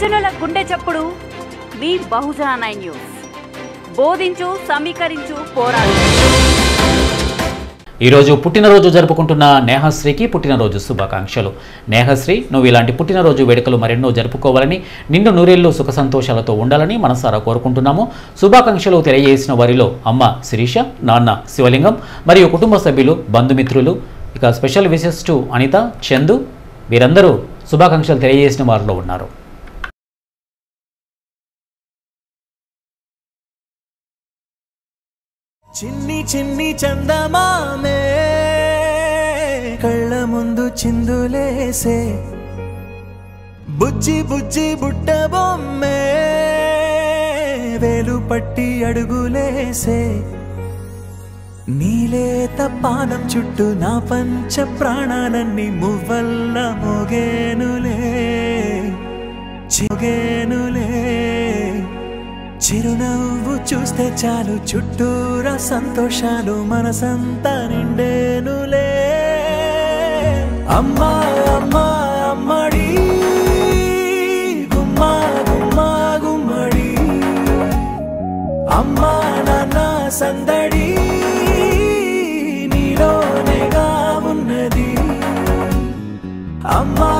బహుజనుల గుండె చప్పుడు మీ బహుజన నైన్ న్యూస్ బోధించు సమీకరించు పోరాడు ఈరోజు పుట్టినరోజు జరుపుకుంటున్న నేహశ్రీకి పుట్టినరోజు శుభాకాంక్షలు నేహశ్రీ నువ్వు ఇలాంటి పుట్టినరోజు వేడుకలు మరెన్నో జరుపుకోవాలని నిండు నూరేళ్లు సుఖ సంతోషాలతో ఉండాలని మనసారా కోరుకుంటున్నాము శుభాకాంక్షలు తెలియజేసిన వారిలో అమ్మ శిరీష నాన్న శివలింగం మరియు కుటుంబ సభ్యులు బంధుమిత్రులు ఇక special wishes to Anitha Chandu వీరందరూ శుభాకాంక్షలు తెలియజేసిన వారిలో ఉన్నారు చిన్ని చిన్ని చందమామే కళ్ళ ముందు చిందులేసే బుజ్జి బుజ్జి బుట్ట బొమ్మే వేలు పట్టి అడుగులేసే నీలేత పానం చుట్టూ నా పంచ ప్రాణాలన్నీ మువ్వల్ల మోగేనులే చిగేనులే చిరునవ్వు చూస్తే చాలు చుట్టూరా సంతోషాలు మనసంతా నిండేనులే అమ్మా అమ్మా అమ్మడి గుమ్మా గుమ్మా గుమ్మడి అమ్మా నాన్న సందడి నీలోనేగా ఉన్నది అమ్మా